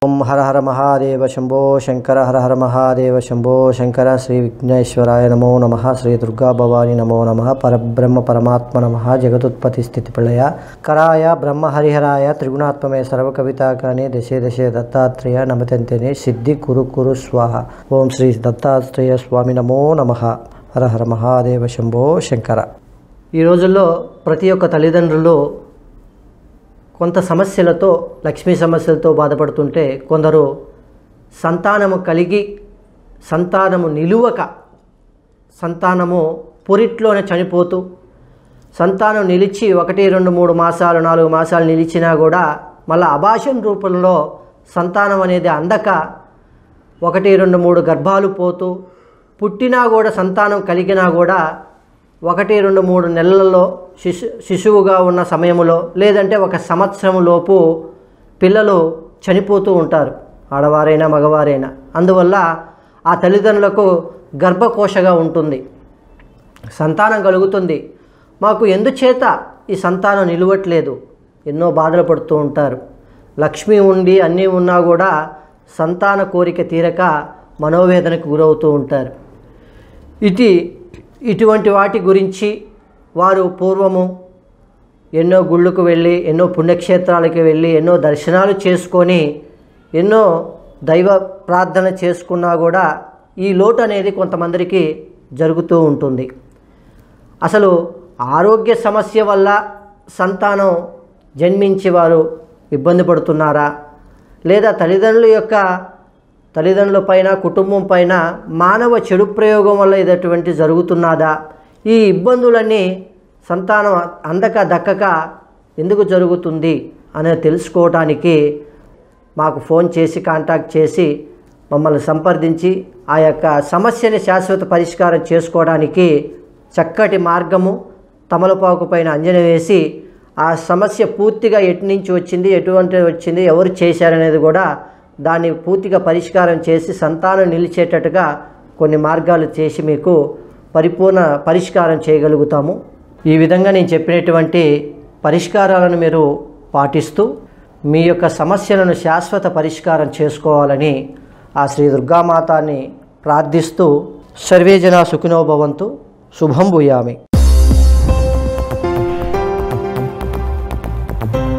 ఓం హర హర మహాదేవ శంభో శంకర హర హర మహాదేవ శంభో శంకర శ్రీ విఘ్నేశ్వరాయ నమో నమ శ్రీ దుర్గా భవాని నమో నమ పరబ్రహ్మ పరమాత్మ నమ జగదుత్పత్తి స్థితి ప్రళయ కరాయ బ్రహ్మ హరిహరాయ త్రిగుణాత్మమే సర్వ కవితాకాని దశే దశే దత్తాత్రేయ నమతంతేనే సిద్ధి కురు కురు స్వాహ ఓం శ్రీ దత్తాత్రేయ స్వామి నమో నమ హర హర మహాదేవ శంభో శంకర ఈ రోజుల్లో ప్రతి ఒక్క తల్లిదండ్రులు కొంత సమస్యలతో లక్ష్మీ సమస్యలతో బాధపడుతుంటే కొందరు సంతానము కలిగి సంతానము నిలువక సంతానము పొరిట్లోనే చనిపోతూ సంతానం నిలిచి ఒకటి రెండు మూడు మాసాలు నాలుగు మాసాలు నిలిచినా కూడా మళ్ళీ అభాషణ రూపంలో సంతానం అనేది అందక ఒకటి రెండు మూడు గర్భాలు పోతూ పుట్టినా కూడా సంతానం కలిగినా కూడా ఒకటి రెండు మూడు నెలలలో శిశు శిశువుగా ఉన్న సమయంలో లేదంటే ఒక సంవత్సరం లోపు పిల్లలు చనిపోతూ ఉంటారు ఆడవారైనా మగవారైనా అందువల్ల ఆ తల్లిదండ్రులకు గర్భకోశగా ఉంటుంది సంతానం కలుగుతుంది మాకు ఎందుచేత ఈ సంతానం నిలవట్లేదు ఎన్నో బాధలు పడుతూ ఉంటారు లక్ష్మి ఉండి అన్నీ ఉన్నా కూడా సంతాన కోరిక తీరక మనోవేదనకు గురవుతూ ఉంటారు ఇది ఇటువంటి వాటి గురించి వారు పూర్వము ఎన్నో గుళ్ళకు వెళ్ళి ఎన్నో పుణ్యక్షేత్రాలకు వెళ్ళి ఎన్నో దర్శనాలు చేసుకొని ఎన్నో దైవ ప్రార్థన చేసుకున్నా కూడా ఈ లోటు అనేది కొంతమందికి జరుగుతూ ఉంటుంది అసలు ఆరోగ్య సమస్య వల్ల సంతానం జన్మించి వారు ఇబ్బంది పడుతున్నారా లేదా తల్లిదండ్రుల యొక్క తల్లిదండ్రుల పైన కుటుంబం పైన మానవ చెడు ప్రయోగం వల్ల ఇదటువంటి జరుగుతున్నదా ఈ ఇబ్బందులన్నీ సంతానం అందక దక్కక ఎందుకు జరుగుతుంది అనేది తెలుసుకోవటానికి మాకు ఫోన్ చేసి కాంటాక్ట్ చేసి మమ్మల్ని సంప్రదించి ఆ యొక్క సమస్యని శాశ్వత పరిష్కారం చేసుకోవడానికి చక్కటి మార్గము తమలపాకు పైన అంజన వేసి ఆ సమస్య పూర్తిగా ఎటు నుంచి వచ్చింది ఎటువంటి వచ్చింది ఎవరు చేశారనేది కూడా దాన్ని పూర్తిగా పరిష్కారం చేసి సంతానం నిలిచేటట్టుగా కొన్ని మార్గాలు చేసి మీకు పరిపూర్ణ పరిష్కారం చేయగలుగుతాము ఈ విధంగా నేను చెప్పినటువంటి పరిష్కారాలను మీరు పాటిస్తూ మీ యొక్క సమస్యలను శాశ్వత పరిష్కారం చేసుకోవాలని ఆ శ్రీ దుర్గామాతాన్ని ప్రార్థిస్తూ సర్వే జనా సుఖినో భవంతు శుభం భూయామి